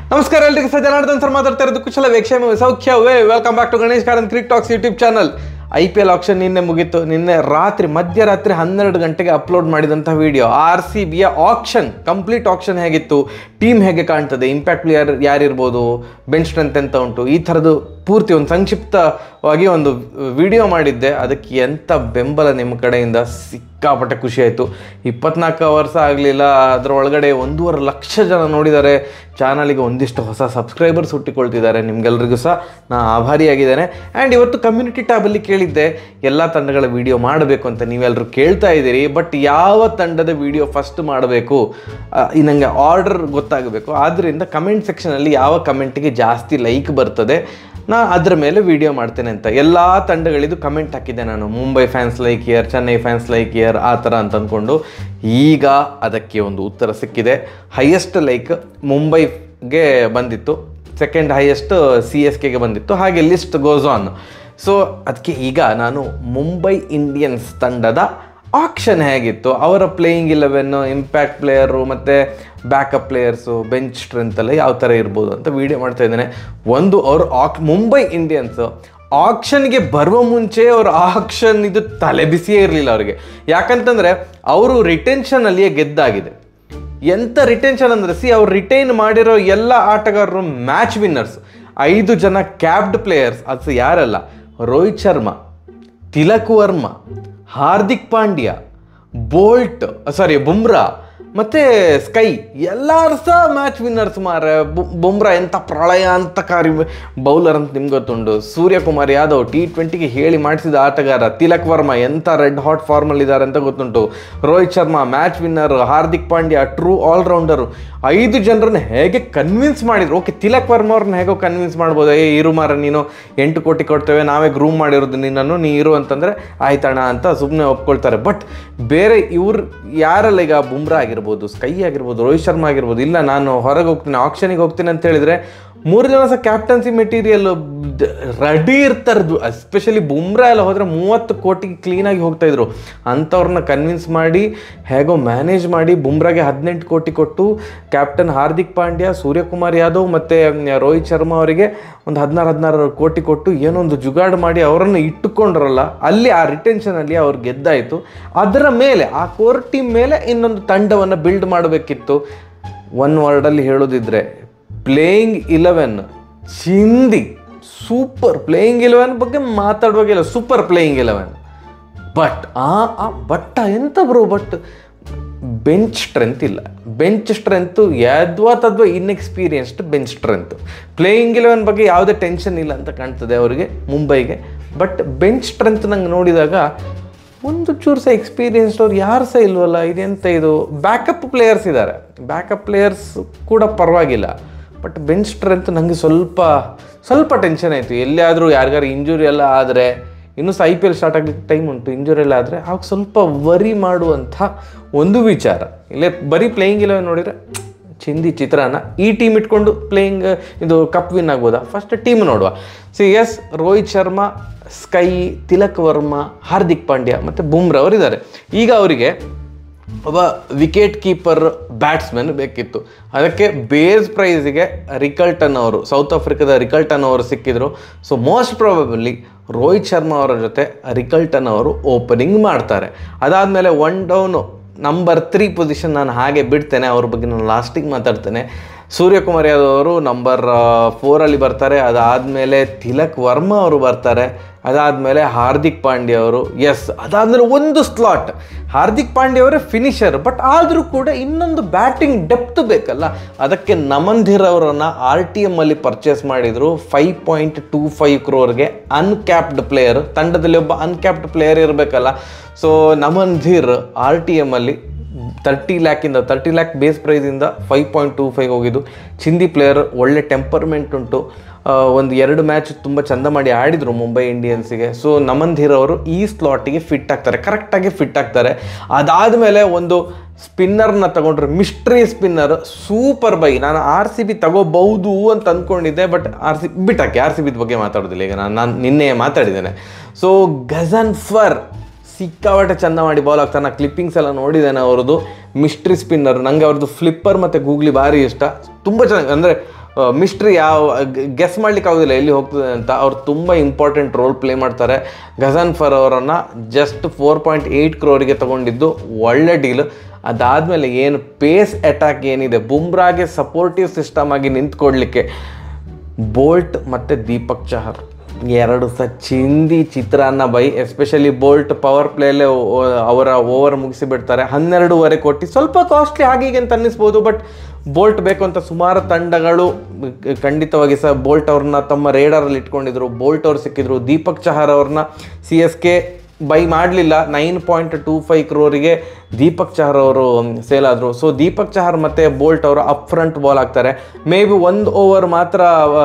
ನಮಸ್ಕಾರ ಎಲ್ರಿಗೂ sir Janardhan sir ಮಾತಾಡ್ತಾ ಇರೋದು ಕುಶಲ ವೇಕ್ಷೇಮ ಸೌಖ್ಯವೇ welcome back to Ganesh Karanth cric talks YouTube channel I P L auction ನಿನ್ನೆ ಮುಗೀತು ನಿನ್ನೆ ರಾತ್ರಿ ಮಧ್ಯರಾತ್ರಿ ಹನ್ನೆರಡು ಗಂಟೆಗೆ ಅಪ್ಲೋಡ್ ಮಾಡಿದಂಥ ವಿಡಿಯೋ ಆರ್ ಸಿ ಬಿಯ ಆಕ್ಷನ್ ಕಂಪ್ಲೀಟ್ ಆಕ್ಷನ್ ಹೇಗಿತ್ತು ಟೀಮ್ ಹೇಗೆ ಕಾಣ್ತದೆ ಇಂಪ್ಯಾಕ್ಟ್ ಪ್ಲೇಯರ್ ಯಾರಿರ್ಬೋದು ಬೆಂಚ್ ಸ್ಟ್ರೆಂತ್ ಎಂತ ಉಂಟು ಈ ಥರದ್ದು ಪೂರ್ತಿ ಒಂದು ಸಂಕ್ಷಿಪ್ತವಾಗಿ ಒಂದು ವಿಡಿಯೋ ಮಾಡಿದ್ದೆ ಅದಕ್ಕೆ ಎಂಥ ಬೆಂಬಲ ನಿಮ್ಮ ಕಡೆಯಿಂದ ಸಿಕ್ಕಾಪಟ್ಟೆ ಖುಷಿ ಆಯಿತು ಇಪ್ಪತ್ನಾಲ್ಕು ಅವರ್ಸ್ ಆಗಲಿಲ್ಲ ಅದರ ಒಳಗಡೆ ಒಂದೂವರೆ ಲಕ್ಷ ಜನ ನೋಡಿದ್ದಾರೆ ಚಾನಲಿಗೆ ಒಂದಿಷ್ಟು ಹೊಸ ಸಬ್ಸ್ಕ್ರೈಬರ್ಸ್ ಹುಟ್ಟಿಕೊಳ್ತಿದ್ದಾರೆ ನಿಮ್ಗೆಲ್ರಿಗೂ ಸಹ ನಾ ಆಭಾರಿಯಾಗಿದ್ದೇನೆ ಆ್ಯಂಡ್ ಇವತ್ತು ಕಮ್ಯುನಿಟಿ ಟ್ಯಾಬಲ್ಲಿ ಕೇಳಿದ್ದೆ ಎಲ್ಲ ತಂಡಗಳ ವಿಡಿಯೋ ಮಾಡಬೇಕು ಅಂತ ನೀವೆಲ್ಲರೂ ಕೇಳ್ತಾ ಇದ್ದೀರಿ ಬಟ್ ಯಾವ ತಂಡದ ವಿಡಿಯೋ ಫಸ್ಟ್ ಮಾಡಬೇಕು ಈ ನನಗೆ ಆರ್ಡರ್ ಗೊತ್ತಾಗಬೇಕು ಆದ್ದರಿಂದ ಕಮೆಂಟ್ ಸೆಕ್ಷನಲ್ಲಿ ಯಾವ ಕಮೆಂಟಿಗೆ ಜಾಸ್ತಿ ಲೈಕ್ ಬರ್ತದೆ ನಾ ಅದ್ರ ಮೇಲೆ ವಿಡಿಯೋ ಮಾಡ್ತೇನೆ ಅಂತ ಎಲ್ಲ ತಂಡಗಳಿದು ಕಮೆಂಟ್ ಹಾಕಿದ್ದೆ ನಾನು Mumbai fans like year Chennai fans like year ಆ ಥರ ಅಂತ ಅಂದ್ಕೊಂಡು ಈಗ ಅದಕ್ಕೆ ಒಂದು ಉತ್ತರ ಸಿಕ್ಕಿದೆ ಹೈಯೆಸ್ಟ್ ಲೈಕ್ ಮುಂಬೈಗೆ ಬಂದಿತ್ತು ಸೆಕೆಂಡ್ ಹೈಯೆಸ್ಟ್ ಸಿ ಎಸ್ ಕೆಗೆ ಬಂದಿತ್ತು ಹಾಗೆ ಲಿಸ್ಟ್ ಗೋಸ್ ಆನ್ ಸೊ ಅದಕ್ಕೆ ಈಗ ನಾನು ಮುಂಬೈ ಇಂಡಿಯನ್ಸ್ ತಂಡದ ಆಕ್ಷನ್ ಹೇಗಿತ್ತು ಅವರ ಪ್ಲೇಯಿಂಗ್ ಇಲೆವೆನ್ ಇಂಪ್ಯಾಕ್ಟ್ ಪ್ಲೇಯರು ಮತ್ತು ಬ್ಯಾಕಪ್ ಪ್ಲೇಯರ್ಸು ಬೆಂಚ್ ಸ್ಟ್ರೆಂತ್ ಎಲ್ಲ ಯಾವ ಥರ ಇರ್ಬೋದು ಅಂತ ವಿಡಿಯೋ ಮಾಡ್ತಾ ಇದ್ದೇನೆ ಒಂದು ಅವರು ಆಕ್ ಮುಂಬೈ ಇಂಡಿಯನ್ಸ್ ಆಕ್ಷನ್ಗೆ ಬರುವ ಮುಂಚೆ ಅವ್ರ ಆಕ್ಷನ್ ಇದು ತಲೆ ಬಿಸಿಯೇ ಇರಲಿಲ್ಲ ಅವರಿಗೆ ಯಾಕಂತಂದರೆ ಅವರು ರಿಟೆನ್ಷನಲ್ಲಿಯೇ ಗೆದ್ದಾಗಿದೆ ಎಂಥ ರಿಟೆನ್ಷನ್ ಅಂದರೆ ಸಿ ಅವ್ರು ರಿಟೈನ್ ಮಾಡಿರೋ ಎಲ್ಲ ಆಟಗಾರರು ಮ್ಯಾಚ್ ವಿನ್ನರ್ಸ್ ಐದು ಜನ ಕ್ಯಾಬ್ಡ್ ಪ್ಲೇಯರ್ಸ್ ಅದು ಯಾರಲ್ಲ ರೋಹಿತ್ ಶರ್ಮಾ ತಿಲಕ್ ವರ್ಮಾ ಹಾರ್ದಿಕ್ ಪಾಂಡ್ಯ ಬೋಲ್ಟ್ ಸಾರಿ ಬುಮ್ರಾ ಮತ್ತೆ ಸ್ಕೈ ಎಲ್ಲರೂ ಸಹ ಮ್ಯಾಚ್ ವಿನ್ನರ್ಸ್ ಮಾರ ಬುಮ್ರಾ ಎಂಥ ಪ್ರಳಯ ಅಂತಕಾರಿ ಬೌಲರ್ ಅಂತ ನಿಮ್ಗೆ ಗೊತ್ತುಂಟು ಸೂರ್ಯಕುಮಾರ್ ಯಾದವ್ ಟಿ ಟ್ವೆಂಟಿಗೆ ಹೇಳಿ ಮಾಡಿಸಿದ ಆಟಗಾರ ತಿಲಕ್ ವರ್ಮಾ ಎಂಥ ರೆಡ್ ಹಾಟ್ ಫಾರ್ಮಲ್ಲಿ ಇದ್ದಾರೆ ಅಂತ ಗೊತ್ತುಂಟು Rohit Sharma match winner Hardik Pandya true allrounder ಐದು ಜನರನ್ನ ಹೇಗೆ ಕನ್ವಿನ್ಸ್ ಮಾಡಿದ್ರು ಓಕೆ ತಿಲಕ್ ವರ್ಮ ಅವ್ರನ್ನ ಹೇಗೋ ಕನ್ವಿನ್ಸ್ ಮಾಡ್ಬೋದು ಏ ಇರು ಮಾರ ನೀನು ಎಂಟು ಕೋಟಿ ಕೊಡ್ತೇವೆ ನಾವೇ ಗ್ರೂಮ್ ಮಾಡಿರೋದು ನಿನ್ನನ್ನು ನೀ ಇರು ಅಂತಂದರೆ ಆಯ್ತಣ್ಣ ಅಂತ ಸುಮ್ಮನೆ ಒಪ್ಕೊಳ್ತಾರೆ ಬಟ್ ಬೇರೆ ಇವ್ರು ಯಾರಲ್ಲ ಈಗ ಬುಮ್ರಾ ಆಗಿರ್ಬೋದು ಸ್ಕೈ ಆಗಿರ್ಬೋದು ರೋಹಿತ್ ಶರ್ಮಾ ಆಗಿರ್ಬೋದು ಇಲ್ಲ ನಾನು ಹೊರಗೆ ಹೋಗ್ತೀನಿ ಆಕ್ಷನಿಗೆ ಹೋಗ್ತೀನಿ ಅಂತ ಹೇಳಿದರೆ ಮೂರು ಜನ ಸಹ ಕ್ಯಾಪ್ಟನ್ಸಿ ಮೆಟೀರಿಯಲ್ ರೆಡಿ ಇರ್ತಾರದು ಎಸ್ಪೆಷಲಿ ಬುಮ್ರಾ ಎಲ್ಲ ಹೋದರೆ ಮೂವತ್ತು ಕೋಟಿಗೆ ಕ್ಲೀನಾಗಿ ಹೋಗ್ತಾ ಇದ್ರು ಅಂಥವ್ರನ್ನ ಕನ್ವಿನ್ಸ್ ಮಾಡಿ ಹೇಗೋ ಮ್ಯಾನೇಜ್ ಮಾಡಿ ಬುಮ್ರಾಗೆ ಹದಿನೆಂಟು ಕೋಟಿ ಕೊಟ್ಟು ಕ್ಯಾಪ್ಟನ್ ಹಾರ್ದಿಕ್ ಪಾಂಡ್ಯ ಸೂರ್ಯಕುಮಾರ್ ಯಾದವ್ ಮತ್ತು ರೋಹಿತ್ ಶರ್ಮಾ ಅವರಿಗೆ ಒಂದು ಹದಿನಾರು ಹದಿನಾರು ಕೋಟಿ ಕೊಟ್ಟು ಏನೋ ಒಂದು ಜುಗಾಡು ಮಾಡಿ ಅವರನ್ನು ಇಟ್ಟುಕೊಂಡ್ರಲ್ಲ ಅಲ್ಲಿ ಆ ರಿಟೆನ್ಷನಲ್ಲಿ ಅವ್ರು ಗೆದ್ದಾಯಿತು ಅದರ ಮೇಲೆ ಆ ಕೋರ್ ಟೀಮ್ ಮೇಲೆ ಇನ್ನೊಂದು ತಂಡವನ್ನು ಬಿಲ್ಡ್ ಮಾಡಬೇಕಿತ್ತು ಒನ್ ವರ್ಡಲ್ಲಿ ಹೇಳೋದಿದ್ರೆ ಪ್ಲೇಯಿಂಗ್ ಇಲೆವೆನ್ ಚಿಂದಿ ಸೂಪರ್ ಪ್ಲೇಯಿಂಗ್ ಇಲೆವೆನ್ ಬಗ್ಗೆ ಮಾತಾಡುವಾಗಿಲ್ಲ ಸೂಪರ್ ಪ್ಲೇಯಿಂಗ್ ಇಲೆವೆನ್ ಬಟ್ ಆ ಆ ಬಟ್ಟ ಎಂತ ಬ್ರೋ ಬಟ್ ಬೆಂಚ್ ಸ್ಟ್ರೆಂತ್ ಇಲ್ಲ ಬೆಂಚ್ ಸ್ಟ್ರೆಂತು ಯಾದ್ವಾ ತದ್ವಾ inexperienced bench strength playing eleven ಬಗ್ಗೆ ಯಾವುದೇ ಟೆನ್ಷನ್ ಇಲ್ಲ ಅಂತ ಕಾಣ್ತದೆ ಅವರಿಗೆ ಮುಂಬೈಗೆ ಬಟ್ ಬೆಂಚ್ ಸ್ಟ್ರೆಂತ್ ನಂಗೆ ನೋಡಿದಾಗ ಒಂದು ಚೂರು ಸಹ ಎಕ್ಸ್ಪೀರಿಯನ್ಸ್ಡ್ ಅವ್ರು ಯಾರು ಸಹ ಇಲ್ವಲ್ಲ ಇದೆಂತ ಇದು ಬ್ಯಾಕಪ್ ಪ್ಲೇಯರ್ಸ್ ಇದ್ದಾರೆ ಬ್ಯಾಕಪ್ ಪ್ಲೇಯರ್ಸ್ ಕೂಡ ಪರವಾಗಿಲ್ಲ ಬಟ್ ಬೆಂಚ್ ಸ್ಟ್ರೆಂತ್ ನನಗೆ ಸ್ವಲ್ಪ ಸ್ವಲ್ಪ ಟೆನ್ಷನ್ ಆಯಿತು ಎಲ್ಲಿಯಾದರೂ ಯಾರಿಗಾರು ಇಂಜುರಿ ಎಲ್ಲ ಆದರೆ ಇನ್ನೂ ಸಹ ಐ ಪಿ ಎಲ್ ಸ್ಟಾರ್ಟ್ ಆಗಲಿಕ್ಕೆ ಟೈಮ್ ಉಂಟು ಇಂಜುರಿ ಎಲ್ಲ ಆದರೆ ಆವಾಗ ಸ್ವಲ್ಪ ವರಿ ಮಾಡುವಂಥ ಒಂದು ವಿಚಾರ ಇಲ್ಲೇ ಬರೀ ಪ್ಲೇಯಿಂಗ್ ಇಲೆವೆನ್ ನೋಡಿದರೆ ಚಿಂದಿ ಚಿತ್ರಾನ್ನ ಈ ಟೀಮ್ ಇಟ್ಕೊಂಡು ಪ್ಲೇಯಿಂಗ್ ಇದು ಕಪ್ ವಿನ್ ಆಗ್ಬೋದಾ ಫಸ್ಟ್ ಟೀಮ್ ನೋಡುವ C S Rohit Sharma SKY Tilak Varma Hardik Pandya ಮತ್ತು ಬುಮ್ರಾ ಅವರಿದ್ದಾರೆ ಈಗ ಅವರಿಗೆ ಒಬ್ಬ ವಿಕೆಟ್ ಕೀಪರ್ ಬ್ಯಾಟ್ಸ್ಮನ್ ಬೇಕಿತ್ತು ಅದಕ್ಕೆ ಬೇಸ್ ಪ್ರೈಸಿಗೆ ರಿಕಲ್ಟನ್ ಅವರು ಸೌತ್ ಆಫ್ರಿಕಾದ ರಿಕಲ್ಟನ್ ಅವರು ಸಿಕ್ಕಿದ್ರು so most probably Rohit Sharma ಅವರ ಜೊತೆ ರಿಕಲ್ಟನ್ ಅವರು ಓಪನಿಂಗ್ ಮಾಡ್ತಾರೆ ಅದಾದಮೇಲೆ one down number three position ನಾನು ಹಾಗೆ ಬಿಡ್ತೇನೆ ಅವ್ರ ಬಗ್ಗೆ ನಾನು ಲಾಸ್ಟಿಗೆ ಮಾತಾಡ್ತೇನೆ ಸೂರ್ಯಕುಮಾರ್ ಯಾದವ್ ಅವರು ನಂಬರ್ ಫೋರಲ್ಲಿ ಬರ್ತಾರೆ ಅದಾದಮೇಲೆ ತಿಲಕ್ ವರ್ಮಾ ಅವರು ಬರ್ತಾರೆ ಅದಾದಮೇಲೆ ಹಾರ್ದಿಕ್ ಪಾಂಡ್ಯ ಅವರು ಎಸ್ ಅದಾದಮೇಲೆ ಒಂದು ಸ್ಲಾಟ್ ಹಾರ್ದಿಕ್ ಪಾಂಡ್ಯ ಅವರೇ ಫಿನಿಷರ್ ಬಟ್ ಆದರೂ ಕೂಡ ಇನ್ನೊಂದು ಬ್ಯಾಟಿಂಗ್ ಡೆಪ್ತ್ ಬೇಕಲ್ಲ ಅದಕ್ಕೆ ನಮನ್ಧೀರ್ ಅವರನ್ನು ಆರ್ ಟಿ ಎಮ್ಮಲ್ಲಿ ಪರ್ಚೇಸ್ ಮಾಡಿದರು ಫೈವ್ ಪಾಯಿಂಟ್ ಟೂ ಫೈವ್ ಕ್ರೋರ್ಗೆ ಅನ್ಕ್ಯಾಪ್ಡ್ ಪ್ಲೇಯರ್ ತಂಡದಲ್ಲಿ ಒಬ್ಬ ಅನ್ಕ್ಯಾಪ್ಡ್ ಪ್ಲೇಯರ್ ಇರಬೇಕಲ್ಲ so Naman Dhir R T ಎಮ್ಮಲ್ಲಿ ತರ್ಟಿ ಲ್ಯಾಕಿಂದ ತರ್ಟಿ ಲ್ಯಾಕ್ ಬೇಸ್ ಪ್ರೈಸಿಂದ ಫೈವ್ ಪಾಯಿಂಟ್ ಟೂ ಫೈವ್ ಹೋಗಿದ್ದು ಚಿಂದಿ ಪ್ಲೇಯರ್ ಒಳ್ಳೆ ಟೆಂಪರ್ಮೆಂಟ್ ಉಂಟು ಒಂದು ಎರಡು ಮ್ಯಾಚ್ ತುಂಬ ಚಂದ ಮಾಡಿ ಆಡಿದರು ಮುಂಬೈ ಇಂಡಿಯನ್ಸಿಗೆ ಸೊ ನಮನ್ ಧೀರ್ ಅವರು ಈ ಸ್ಲಾಟಿಗೆ ಫಿಟ್ ಆಗ್ತಾರೆ ಕರೆಕ್ಟಾಗಿ ಫಿಟ್ ಆಗ್ತಾರೆ ಅದಾದಮೇಲೆ ಒಂದು ಸ್ಪಿನ್ನರ್ನ ತಗೊಂಡ್ರೆ ಮಿಸ್ಟ್ರಿ ಸ್ಪಿನ್ನರ್ ಸೂಪರ್ ಬೈ ನಾನು ಆರ್ ಸಿ ಬಿ ತಗೋಬಹುದು ಅಂತ ಅಂದ್ಕೊಂಡಿದ್ದೆ ಬಟ್ ಆರ್ ಸಿ ಬಿಟ್ಟಾಕೆ ಆರ್ ಸಿ ಬಿದ ಬಗ್ಗೆ ಮಾತಾಡೋದಿಲ್ಲ ಈಗ ನಾನು ನಾನು ನಿನ್ನೆ ಮಾತಾಡಿದ್ದೇನೆ ಸೊ ಗಜನ್ ಫರ್ ಸಿಕ್ಕಾಪಟ್ಟೆ ಚಂದ ಮಾಡಿ ಬಾಲ್ ಆಗ್ತಾನೆ ಕ್ಲಿಪ್ಪಿಂಗ್ಸ್ ಎಲ್ಲ ನೋಡಿದ್ದೇನೆ ಅವ್ರದ್ದು ಮಿಸ್ಟ್ರಿ ಸ್ಪಿನ್ನರ್ ನನಗೆ ಅವ್ರದ್ದು ಫ್ಲಿಪ್ಪರ್ ಮತ್ತು ಗೂಗ್ಲಿ ಭಾರಿ ಇಷ್ಟ ತುಂಬ ಚೆನ್ನಾಗಿ ಅಂದರೆ ಮಿಸ್ಟ್ರಿ ಯಾವ ಗೆಸ್ ಮಾಡ್ಲಿಕ್ಕೆ ಆಗೋದಿಲ್ಲ ಎಲ್ಲಿ ಹೋಗ್ತದೆ ಅಂತ ಅವ್ರು ತುಂಬ ಇಂಪಾರ್ಟೆಂಟ್ ರೋಲ್ ಪ್ಲೇ ಮಾಡ್ತಾರೆ ಗಜನ್ ಫರ್ ಅವರನ್ನು ಜಸ್ಟ್ ಫೋರ್ ಪಾಯಿಂಟ್ ಏಯ್ಟ್ ಕ್ರೋರಿಗೆ ತೊಗೊಂಡಿದ್ದು ಒಳ್ಳೆ ಡೀಲ್ ಅದಾದಮೇಲೆ ಏನು ಪೇಸ್ ಅಟ್ಯಾಕ್ ಏನಿದೆ ಬುಮ್ರಾಗೆ ಸಪೋರ್ಟಿವ್ ಸಿಸ್ಟಮ್ ಆಗಿ ನಿಂತ್ಕೊಡ್ಲಿಕ್ಕೆ ಬೋಲ್ಟ್ ಮತ್ತು ದೀಪಕ್ ಚಹರ್ ಎರಡು ಸಹ ಚಿಂದಿ ಚಿತ್ರಾನ್ನ ಬೈ ಎಸ್ಪೆಷಲಿ ಬೋಲ್ಟ್ ಪವರ್ ಪ್ಲೇಲೇ ಅವರ ಓವರ್ ಮುಗಿಸಿ ಬಿಡ್ತಾರೆ ಹನ್ನೆರಡೂವರೆ ಕೋಟಿ ಸ್ವಲ್ಪ ಕಾಸ್ಟ್ಲಿ ಹಾಗೆ ಅಂತ ಅನ್ನಿಸ್ಬೋದು ಬಟ್ ಬೋಲ್ಟ್ ಬೇಕು ಅಂತ ಸುಮಾರು ತಂಡಗಳು ಖಂಡಿತವಾಗಿ ಸಹ ಬೋಲ್ಟ್ ಅವ್ರನ್ನ ತಮ್ಮ ರೇಡರಲ್ಲಿ ಇಟ್ಕೊಂಡಿದ್ರು ಬೋಲ್ಟ್ ಅವ್ರು ಸಿಕ್ಕಿದ್ರು ದೀಪಕ್ ಚಹರ್ ಅವ್ರನ್ನ ಸಿ ಎಸ್ ಕೆ ಬೈ ಮಾಡಲಿಲ್ಲ ನೈನ್ ಪಾಯಿಂಟ್ ಟೂ ಫೈವ್ ಕ್ರೋರಿಗೆ ದೀಪಕ್ ಚಹರ್ ಅವರು ಸೇಲ್ ಆದರು ಸೊ ದೀಪಕ್ ಚಹರ್ ಮತ್ತು ಬೋಲ್ಟ್ ಅವರು ಅಪ್ ಫ್ರಂಟ್ ಬಾಲ್ ಹಾಕ್ತಾರೆ ಮೇ ಬಿ ಒಂದು ಓವರ್ ಮಾತ್ರ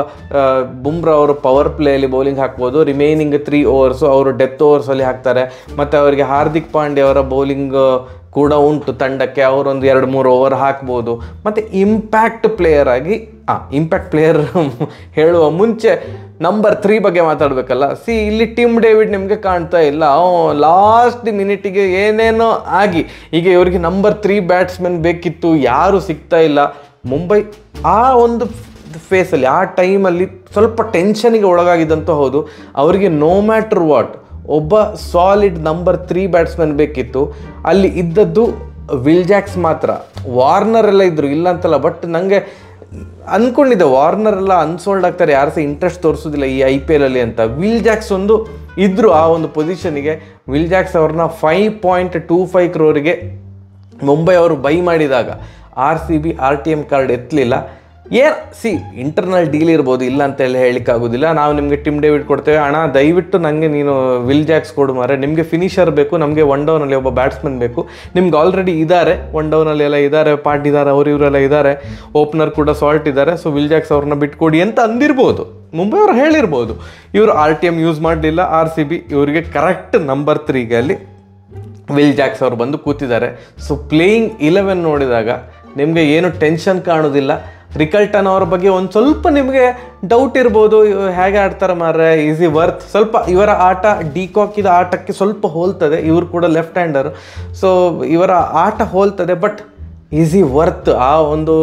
ಬುಮ್ರಾ ಅವರು ಪವರ್ ಪ್ಲೇಯಲ್ಲಿ ಬೌಲಿಂಗ್ ಹಾಕ್ಬೋದು ರಿಮೈನಿಂಗ್ ತ್ರೀ ಓವರ್ಸು ಅವರು ಡೆತ್ ಓವರ್ಸಲ್ಲಿ ಹಾಕ್ತಾರೆ ಮತ್ತು ಅವರಿಗೆ ಹಾರ್ದಿಕ್ ಪಾಂಡ್ಯ ಅವರ ಬೌಲಿಂಗ್ ಕೂಡ ಉಂಟು ತಂಡಕ್ಕೆ ಅವರೊಂದು ಎರಡು ಮೂರು ಓವರ್ ಹಾಕ್ಬೋದು ಮತ್ತು ಇಂಪ್ಯಾಕ್ಟ್ ಪ್ಲೇಯರ್ ಆಗಿ ಆ ಇಂಪ್ಯಾಕ್ಟ್ ಪ್ಲೇಯರ್ ಹೇಳುವ ಮುಂಚೆ ನಂಬರ್ ತ್ರೀ ಬಗ್ಗೆ ಮಾತಾಡಬೇಕಲ್ಲ ಸಿ ಇಲ್ಲಿ ಟಿಮ್ ಡೇವಿಡ್ ನಿಮಗೆ ಕಾಣ್ತಾ ಇಲ್ಲ ಲಾಸ್ಟ್ ಮಿನಿಟಿಗೆ ಏನೇನೋ ಆಗಿ ಈಗ ಇವರಿಗೆ ನಂಬರ್ ತ್ರೀ ಬ್ಯಾಟ್ಸ್ಮನ್ ಬೇಕಿತ್ತು ಯಾರು ಸಿಗ್ತಾ ಇಲ್ಲ ಮುಂಬೈ ಆ ಒಂದು ಫೇಸಲ್ಲಿ ಆ ಟೈಮಲ್ಲಿ ಸ್ವಲ್ಪ ಟೆನ್ಷನಿಗೆ ಒಳಗಾಗಿದ್ದಂತೂ ಹೌದು ಅವರಿಗೆ ನೋ ಮ್ಯಾಟ್ರ್ ವಾಟ್ ಒಬ್ಬ ಸಾಲಿಡ್ ನಂಬರ್ ತ್ರೀ ಬ್ಯಾಟ್ಸ್ಮನ್ ಬೇಕಿತ್ತು ಅಲ್ಲಿ ಇದ್ದದ್ದು ವಿಲ್ ಜಾಕ್ಸ್ ಮಾತ್ರ ವಾರ್ನರ್ ಎಲ್ಲ ಇದ್ರು ಇಲ್ಲ ಅಂತಲ್ಲ ಬಟ್ ನನಗೆ ಅಂದ್ಕೊಂಡಿದ್ದೆ ವಾರ್ನರ್ ಎಲ್ಲ ಅನ್ಸೋಲ್ಡ್ ಆಗ್ತಾರೆ ಯಾರು ಸಹ ಇಂಟ್ರೆಸ್ಟ್ ತೋರಿಸೋದಿಲ್ಲ ಈ ಐ ಪಿ ಎಲಲ್ಲಿ ಅಂತ ವಿಲ್ ಜಾಕ್ಸ್ ಒಂದು ಇದ್ದರು ಆ ಒಂದು ಪೊಸಿಷನಿಗೆ ವಿಲ್ ಜಾಕ್ಸ್ ಅವ್ರನ್ನ ಫೈವ್ ಪಾಯಿಂಟ್ ಟೂ ಫೈವ್ ಕ್ರೋರಿಗೆ ಮುಂಬೈ ಅವರು ಬೈ ಮಾಡಿದಾಗ R C B R T M card ಎತ್ತಲಿಲ್ಲ ಏನ್ ಸಿ ಇಂಟರ್ನಲ್ ಡೀಲ್ ಇರ್ಬೋದು ಇಲ್ಲ ಅಂತ ಹೇಳಿ ಹೇಳಲಿಕ್ಕೆ ಆಗೋದಿಲ್ಲ ನಾವು ನಿಮಗೆ ಟಿಮ್ ಡೇವಿಡ್ ಕೊಡ್ತೇವೆ ಹಣ ದಯವಿಟ್ಟು ನನಗೆ ನೀನು ವಿಲ್ ಜಾಕ್ಸ್ ಕೊಡು ಮಾರೆ ನಿಮಗೆ ಫಿನಿಷರ್ ಬೇಕು ನಮಗೆ ಒನ್ ಡೌನಲ್ಲಿ ಒಬ್ಬ ಬ್ಯಾಟ್ಸ್ಮನ್ ಬೇಕು ನಿಮ್ಗೆ ಆಲ್ರೆಡಿ ಇದ್ದಾರೆ ಒನ್ ಡೌನಲ್ಲಿ ಎಲ್ಲ ಇದ್ದಾರೆ ಪಾಟ್ ಇದ್ದಾರೆ ಅವರು ಇವರೆಲ್ಲ ಇದ್ದಾರೆ ಓಪನರ್ ಕೂಡ ಸಾಲ್ಟ್ ಇದ್ದಾರೆ ಸೊ ವಿಲ್ ಜಾಕ್ಸ್ ಅವ್ರನ್ನ ಬಿಟ್ಕೊಡಿ ಅಂತ ಅಂದಿರ್ಬೋದು ಮುಂಬೈ ಅವ್ರು ಹೇಳಿರ್ಬೋದು ಇವರು ಆರ್ ಟಿ ಎಮ್ ಯೂಸ್ ಮಾಡಲಿಲ್ಲ ಆರ್ ಸಿ ಬಿ ಇವರಿಗೆ ಕರೆಕ್ಟ್ ನಂಬರ್ ತ್ರೀಗೆ ಅಲ್ಲಿ ವಿಲ್ ಜಾಕ್ಸ್ ಅವರು ಬಂದು ಕೂತಿದ್ದಾರೆ ಸೊ ಪ್ಲೇಯಿಂಗ್ ಇಲೆವೆನ್ ನೋಡಿದಾಗ ನಿಮಗೆ ಏನು ಟೆನ್ಷನ್ ಕಾಣೋದಿಲ್ಲ ರಿಕಲ್ಟನ್ ಅವ್ರ ಬಗ್ಗೆ ಒಂದು ಸ್ವಲ್ಪ ನಿಮಗೆ ಡೌಟ್ ಇರ್ಬೋದು ಇವ್ ಹೇಗೆ ಆಡ್ತಾರೆ ಮಾರ್ರೆ ಈಸಿ ವರ್ತ್ ಸ್ವಲ್ಪ ಇವರ ಆಟ ಡಿಕಾಕಿದ ಆಟಕ್ಕೆ ಸ್ವಲ್ಪ ಹೋಲ್ತದೆ ಇವರು ಕೂಡ ಲೆಫ್ಟ್ ಹ್ಯಾಂಡರ್ ಸೊ ಇವರ ಆಟ ಹೋಲ್ತದೆ ಬಟ್ ಈಸಿ ವರ್ತ್ ಆ ಒಂದು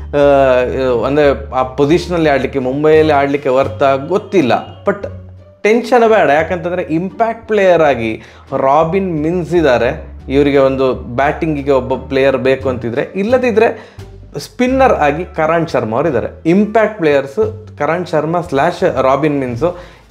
ಅಂದರೆ ಆ ಪೊಸಿಷನಲ್ಲಿ ಆಡಲಿಕ್ಕೆ ಮುಂಬೈಯಲ್ಲಿ ಆಡಲಿಕ್ಕೆ ವರ್ತ್ ಗೊತ್ತಿಲ್ಲ ಬಟ್ ಟೆನ್ಷನ್ ಬೇಡ ಯಾಕಂತಂದರೆ ಇಂಪ್ಯಾಕ್ಟ್ ಪ್ಲೇಯರ್ ಆಗಿ ರಾಬಿನ್ ಮಿನ್ಸ್ ಇದ್ದಾರೆ ಇವರಿಗೆ ಒಂದು ಬ್ಯಾಟಿಂಗಿಗೆ ಒಬ್ಬ ಪ್ಲೇಯರ್ ಬೇಕು ಅಂತಿದ್ರೆ ಇಲ್ಲದಿದ್ದರೆ ಸ್ಪಿನ್ನರ್ ಆಗಿ ಕರಣ್ ಶರ್ಮಾ ಅವರು ಇದ್ದಾರೆ impact players Karan Sharma slash Robin Minz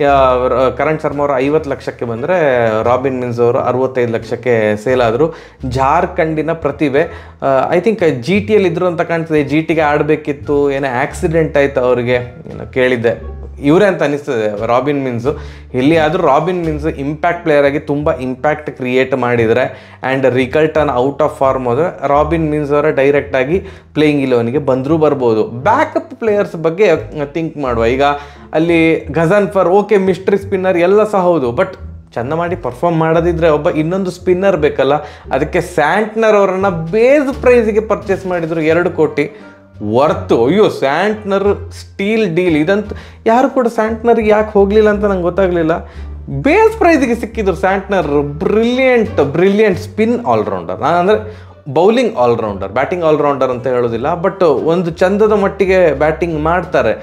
Karan Sharma ಅವರು ಐವತ್ತು ಲಕ್ಷಕ್ಕೆ ಬಂದರೆ ರಾಬಿನ್ ಮಿನ್ಸ್ ಅವರು ಅರವತ್ತೈದು ಲಕ್ಷಕ್ಕೆ ಸೇಲ್ ಆದರು ಜಾರ್ಖಂಡಿನ ಪ್ರತಿಭೆ ಐ ಥಿಂಕ್ ಜಿ ಟಿಯಲ್ಲಿ ಇದ್ರು ಅಂತ ಕಾಣ್ತದೆ ಜಿ ಟಿಗೆ ಆಡಬೇಕಿತ್ತು ಏನೋ ಆಕ್ಸಿಡೆಂಟ್ ಆಯ್ತು ಅವರಿಗೆ ಏನೋ ಕೇಳಿದ್ದೆ ಇವರೇ ಅಂತ ಅನಿಸ್ತದೆ ರಾಬಿನ್ ಮಿನ್ಸು ಇಲ್ಲಿ ಆದರೂ ರಾಬಿನ್ ಮಿನ್ಸ್ ಇಂಪ್ಯಾಕ್ಟ್ ಪ್ಲೇಯರ್ ಆಗಿ ತುಂಬ ಇಂಪ್ಯಾಕ್ಟ್ ಕ್ರಿಯೇಟ್ ಮಾಡಿದರೆ and Rickelton out of form ಹೋದರೆ ರಾಬಿನ್ ಮಿನ್ಸ್ ಅವರ ಡೈರೆಕ್ಟಾಗಿ ಪ್ಲೇಯಿಂಗ್ ಇಲೆವನಿಗೆ ಬಂದರೂ ಬರ್ಬೋದು ಬ್ಯಾಕಪ್ ಪ್ಲೇಯರ್ಸ್ ಬಗ್ಗೆ ಥಿಂಕ್ ಮಾಡುವ ಈಗ ಅಲ್ಲಿ Ghazanfar okay mystery spinner ಎಲ್ಲ ಸಹ ಹೌದು ಬಟ್ ಚೆಂದ ಮಾಡಿ ಪರ್ಫಾರ್ಮ್ ಮಾಡೋದಿದ್ರೆ ಒಬ್ಬ ಇನ್ನೊಂದು ಸ್ಪಿನ್ನರ್ ಬೇಕಲ್ಲ ಅದಕ್ಕೆ ಸ್ಯಾಂಟ್ನರ್ ಅವರನ್ನು ಬೇಸ್ ಪ್ರೈಸಿಗೆ ಪರ್ಚೇಸ್ ಮಾಡಿದರು ಎರಡು ಕೋಟಿ ವರ್ತು ಅಯ್ಯೋ ಸ್ಯಾಂಟ್ನರ್ ಸ್ಟೀಲ್ ಡೀಲ್ ಇದಂತ ಯಾರು ಕೂಡ ಸ್ಯಾಂಟ್ನರ್ಗೆ ಯಾಕೆ ಹೋಗಲಿಲ್ಲ ಅಂತ ನಂಗೆ ಗೊತ್ತಾಗಲಿಲ್ಲ ಬೇಸ್ ಪ್ರೈಸಿಗೆ ಸಿಕ್ಕಿದ್ರು Santner brilliant brilliant spin allrounder ನಾನು ಅಂದರೆ ಬೌಲಿಂಗ್ ಆಲ್ರೌಂಡರ್ ಬ್ಯಾಟಿಂಗ್ ಆಲ್ರೌಂಡರ್ ಅಂತ ಹೇಳೋದಿಲ್ಲ ಬಟ್ ಒಂದು ಚಂದದ ಮಟ್ಟಿಗೆ ಬ್ಯಾಟಿಂಗ್ ಮಾಡ್ತಾರೆ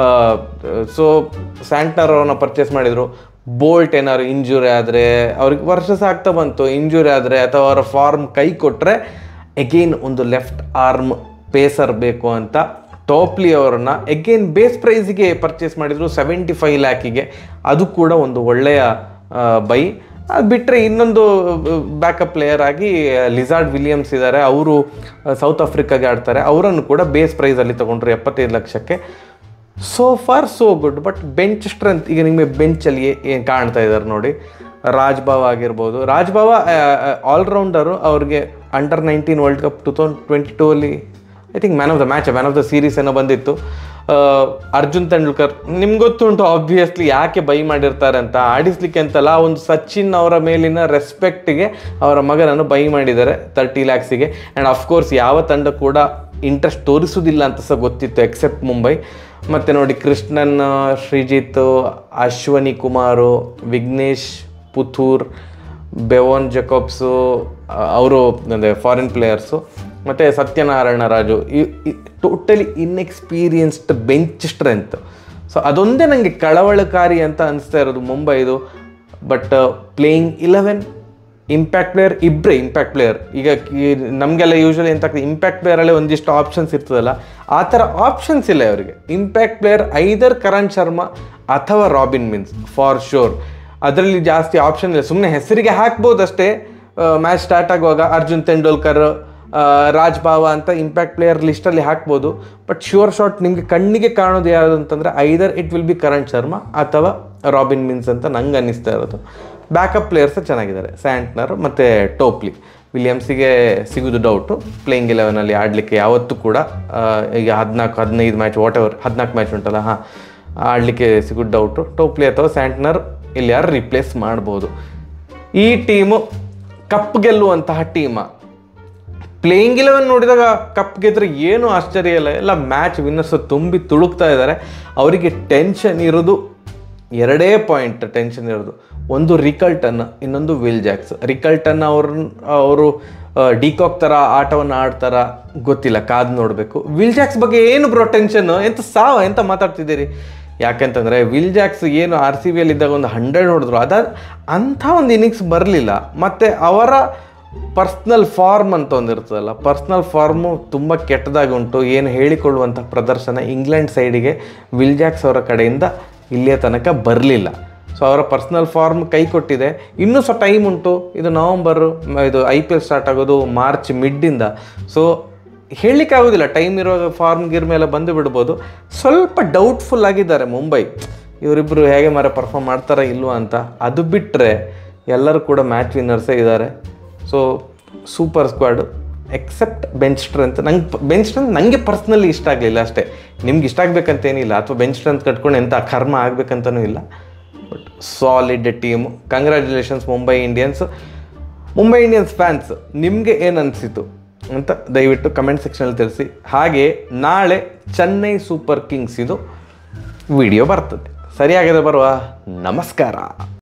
ಸೊ ಸ್ಯಾಂಟ್ನರ್ ಅವ್ರನ್ನ ಪರ್ಚೇಸ್ ಮಾಡಿದರು ಬೋಲ್ಟ್ ಏನಾದ್ರು ಇಂಜುರಿ ಆದರೆ ಅವ್ರಿಗೆ ವರ್ಷ ಸಾಗ್ತಾ ಬಂತು ಇಂಜುರಿ ಆದರೆ ಅಥವಾ ಅವರ ಫಾರ್ಮ್ ಕೈ ಕೊಟ್ಟರೆ ಎಗೇನ್ ಒಂದು ಲೆಫ್ಟ್ ಆರ್ಮ್ ಪೇಸರ್ ಬೇಕು ಅಂತ ಟೋಪ್ಲಿ ಅವರನ್ನು ಎಗೇನ್ ಬೇಸ್ ಪ್ರೈಸಿಗೆ ಪರ್ಚೇಸ್ ಮಾಡಿದರು ಸೆವೆಂಟಿ ಫೈವ್ ಲ್ಯಾಕಿಗೆ ಅದು ಕೂಡ ಒಂದು ಒಳ್ಳೆಯ ಬೈ ಅದು ಬಿಟ್ಟರೆ ಇನ್ನೊಂದು ಬ್ಯಾಕಪ್ ಪ್ಲೇಯರ್ ಆಗಿ ಲಿಜಾರ್ಡ್ ವಿಲಿಯಮ್ಸ್ ಇದ್ದಾರೆ ಅವರು ಸೌತ್ ಆಫ್ರಿಕಾಗೆ ಆಡ್ತಾರೆ ಅವರನ್ನು ಕೂಡ ಬೇಸ್ ಪ್ರೈಸಲ್ಲಿ ತೊಗೊಂಡ್ರು ಎಪ್ಪತ್ತೈದು ಲಕ್ಷಕ್ಕೆ so far so good but bench strength ಈಗ ನಿಮಗೆ ಬೆಂಚಲ್ಲಿ ಏನು ಕಾಣ್ತಾ ಇದ್ದಾರೆ ನೋಡಿ ರಾಜ್ಭಾವ್ ಆಗಿರ್ಬೋದು ರಾಜ್ಭಾವ ಆಲ್ರೌಂಡರು ಅವ್ರಿಗೆ under nineteen world cup two thousand twenty two ಅಲ್ಲಿ I think man of the match man of the series ಏನೋ ಬಂದಿತ್ತು ಆ, ಅರ್ಜುನ್ ತೆಂಡೂಲ್ಕರ್ ನಿಮ್ಗೆ ಗೊತ್ತುಂಟು ಆಬ್ವಿಯಸ್ಲಿ ಯಾಕೆ ಬೈ ಮಾಡಿರ್ತಾರೆ ಅಂತ ಆಡಿಸ್ಲಿಕ್ಕೆ ಅಂತಲ್ಲ ಒಂದು ಸಚಿನ್ ಅವರ ಮೇಲಿನ ರೆಸ್ಪೆಕ್ಟಿಗೆ ಅವರ ಮಗನನ್ನು ಬೈ ಮಾಡಿದ್ದಾರೆ ತರ್ಟಿ ಲ್ಯಾಕ್ಸಿಗೆ ಆ್ಯಂಡ್ ಅಫ್ಕೋರ್ಸ್ ಯಾವ ತಂಡ ಕೂಡ ಇಂಟ್ರೆಸ್ಟ್ ತೋರಿಸುವುದಿಲ್ಲ ಅಂತ ಸಹ ಗೊತ್ತಿತ್ತು ಎಕ್ಸೆಪ್ಟ್ ಮುಂಬೈ ಮತ್ತು ನೋಡಿ ಕೃಷ್ಣನ್ ಶ್ರೀಜಿತ್ ಅಶ್ವನಿ ಕುಮಾರು ವಿಘ್ನೇಶ್ ಪುಥೂರ್ ಬೆವೋನ್ ಜಕೋಬ್ಸು ಅವರು ಅಂದರೆ ಫಾರಿನ್ ಪ್ಲೇಯರ್ಸು ಮತ್ತು Satyanarayana Raju totally inexperienced bench strength so ಅದೊಂದೇ ನನಗೆ ಕಳವಳಕಾರಿ ಅಂತ ಅನಿಸ್ತಾ ಇರೋದು ಮುಂಬೈದು but playing eleven impact player ಇಬ್ಬರೇ ಇಂಪ್ಯಾಕ್ಟ್ ಪ್ಲೇಯರ್ ಈಗ ಕಿ- ನಮಗೆಲ್ಲ ಯೂಶ್ವಲಿ ಎಂತ ಇಂಪ್ಯಾಕ್ಟ್ ಪ್ಲೇಯರಲ್ಲೇ ಒಂದಿಷ್ಟು ಆಪ್ಷನ್ಸ್ ಇರ್ತದಲ್ಲ ಆ ಥರ ಆಪ್ಷನ್ಸ್ ಇಲ್ಲ ಅವರಿಗೆ impact player either Karan Sharma ಅಥವಾ ರಾಬಿನ್ ಮಿನ್ಸ್ ಫಾರ್ ಶೋರ್ ಅದರಲ್ಲಿ ಜಾಸ್ತಿ ಆಪ್ಷನ್ ಇಲ್ಲ ಸುಮ್ಮನೆ ಹೆಸರಿಗೆ ಹಾಕ್ಬೋದು ಅಷ್ಟೇ ಮ್ಯಾಚ್ ಸ್ಟಾರ್ಟ್ ಆಗುವಾಗ ಅರ್ಜುನ್ ತೆಂಡೂಲ್ಕರ್ ಆ, ರಾಜ್ ಬಾವ ಅಂತ ಇಂಪ್ಯಾಕ್ಟ್ ಪ್ಲೇಯರ್ ಲಿಸ್ಟಲ್ಲಿ ಹಾಕ್ಬೋದು ಬಟ್ ಶ್ಯೂರ್ ಶಾಟ್ ನಿಮಗೆ ಕಣ್ಣಿಗೆ ಕಾಣೋದು ಯಾವುದು ಅಂತಂದರೆ either it will be Karan Sharma ಅಥವಾ ರಾಬಿನ್ ಮಿನ್ಸ್ ಅಂತ ನಂಗೆ ಅನ್ನಿಸ್ತಾ ಇರೋದು ಬ್ಯಾಕಪ್ ಪ್ಲೇಯರ್ಸ್ ಚೆನ್ನಾಗಿದ್ದಾರೆ ಸ್ಯಾಂಟ್ನರ್ ಮತ್ತು ಟೋಪ್ಲಿ ವಿಲಿಯಮ್ಸಿಗೆ ಸಿಗೋದು ಡೌಟು ಪ್ಲೇಯಿಂಗ್ ಇಲೆವೆನಲ್ಲಿ ಆಡಲಿಕ್ಕೆ ಯಾವತ್ತೂ ಕೂಡ ಆ, ಈಗ ಹದಿನಾಲ್ಕು ಹದಿನೈದು ಮ್ಯಾಚ್ ವಾಟ್ ಎವರ್ ಹದಿನಾಲ್ಕು ಮ್ಯಾಚ್ ಉಂಟಲ್ಲ ಹಾಂ ಆಡಲಿಕ್ಕೆ ಸಿಗೋದು ಡೌಟು ಟೋಪ್ಲಿ ಅಥವಾ ಸ್ಯಾಂಟ್ನರ್ ಇಲ್ಲಿ ಯಾರು ರಿಪ್ಲೇಸ್ ಮಾಡ್ಬೋದು ಈ ಟೀಮು ಕಪ್ ಗೆಲ್ಲುವಂತಹ ಟೀಮ ಪ್ಲೇಯಿಂಗ್ ಇಲೆವೆನ್ ನೋಡಿದಾಗ ಕಪ್ ಗೆದ್ರೆ ಏನು ಆಶ್ಚರ್ಯ ಇಲ್ಲ ಎಲ್ಲ ಮ್ಯಾಚ್ ವಿನ್ನರ್ಸ್ ತುಂಬಿ ತುಳುಕ್ತಾ ಇದ್ದಾರೆ ಅವರಿಗೆ ಟೆನ್ಷನ್ ಇರೋದು ಎರಡೇ ಪಾಯಿಂಟ್ ಟೆನ್ಷನ್ ಇರೋದು ಒಂದು ರಿಕಲ್ಟನ್ ಇನ್ನೊಂದು ವಿಲ್ ಜಾಕ್ಸ್ ರಿಕಲ್ಟನ್ ಅವ್ರನ್ನ ಅವರು ಡಿಕಾಕ್ ಥರ ಆಟವನ್ನು ಆಡ್ತಾರ ಗೊತ್ತಿಲ್ಲ ಕಾದು ನೋಡಬೇಕು ವಿಲ್ ಜಾಕ್ಸ್ ಬಗ್ಗೆ ಏನು ಬ್ರೋ ಟೆನ್ಷನ್ ಎಂತ ಸಾವ ಎಂತ ಮಾತಾಡ್ತಿದ್ದೀರಿ ಯಾಕಂತಂದರೆ ವಿಲ್ ಜಾಕ್ಸ್ ಏನು ಆರ್ ಸಿ ಬಿಯಲ್ಲಿದ್ದಾಗ ಒಂದು ಹಂಡ್ರೆಡ್ ಹೊಡೆದ್ರು ಅದಾದ ಅಂಥ ಒಂದು ಇನ್ನಿಂಗ್ಸ್ ಬರಲಿಲ್ಲ ಮತ್ತು ಅವರ ಪರ್ಸ್ನಲ್ ಫಾರ್ಮ್ ಅಂತ ಒಂದು ಇರ್ತದಲ್ಲ ಪರ್ಸ್ನಲ್ ಫಾರ್ಮು ತುಂಬ ಕೆಟ್ಟದಾಗಿ ಉಂಟು ಏನು ಹೇಳಿಕೊಳ್ಳುವಂಥ ಪ್ರದರ್ಶನ ಇಂಗ್ಲೆಂಡ್ ಸೈಡಿಗೆ ವಿಲ್ ಜಾಕ್ಸ್ ಅವರ ಕಡೆಯಿಂದ ಇಲ್ಲಿಯ ತನಕ ಬರಲಿಲ್ಲ ಸೊ ಅವರ ಪರ್ಸ್ನಲ್ ಫಾರ್ಮ್ ಕೈ ಕೊಟ್ಟಿದೆ ಇನ್ನೂ ಸಹ ಟೈಮ್ ಉಂಟು ಇದು ನವಂಬರು ಇದು ಐ ಪಿ ಎಲ್ ಸ್ಟಾರ್ಟ್ ಆಗೋದು ಮಾರ್ಚ್ ಮಿಡ್ಡಿಂದ ಸೊ ಹೇಳಲಿಕ್ಕಾಗೋದಿಲ್ಲ ಟೈಮ್ ಇರುವಾಗ ಫಾರ್ಮ್ ಗಿರ್ ಮೇಲೆ ಬಂದು ಬಿಡ್ಬೋದು ಸ್ವಲ್ಪ ಡೌಟ್ಫುಲ್ ಆಗಿದ್ದಾರೆ ಮುಂಬೈ ಇವರಿಬ್ಬರು ಹೇಗೆ ಮರ ಪರ್ಫಾರ್ಮ್ ಮಾಡ್ತಾರಾ ಇಲ್ವಾ ಅಂತ ಅದು ಬಿಟ್ಟರೆ ಎಲ್ಲರೂ ಕೂಡ ಮ್ಯಾಚ್ ವಿನ್ನರ್ಸೇ ಇದ್ದಾರೆ so super squad except bench strength ನಂಗೆ ಬೆಂಚ್ ಸ್ಟ್ರೆಂತ್ ನನಗೆ ಪರ್ಸ್ನಲಿ ಇಷ್ಟ ಆಗಲಿಲ್ಲ ಅಷ್ಟೇ ನಿಮ್ಗೆ ಇಷ್ಟ ಆಗಬೇಕಂತೇನಿಲ್ಲ ಅಥವಾ ಬೆಂಚ್ ಸ್ಟ್ರೆಂತ್ ಕಟ್ಕೊಂಡು ಎಂಥ ಕರ್ಮ ಆಗಬೇಕಂತನೂ ಇಲ್ಲ but solid team congratulations Mumbai Indians Mumbai Indians fans ನಿಮಗೆ ಏನು ಅನಿಸಿತು ಅಂತ ದಯವಿಟ್ಟು ಕಮೆಂಟ್ ಸೆಕ್ಷನಲ್ಲಿ ತಿಳಿಸಿ ಹಾಗೆ ನಾಳೆ ಚೆನ್ನೈ ಸೂಪರ್ ಕಿಂಗ್ಸ್ ಇದು ವಿಡಿಯೋ ಬರ್ತದೆ ಸರಿಯಾಗಿದೆ ಬರುವ ನಮಸ್ಕಾರ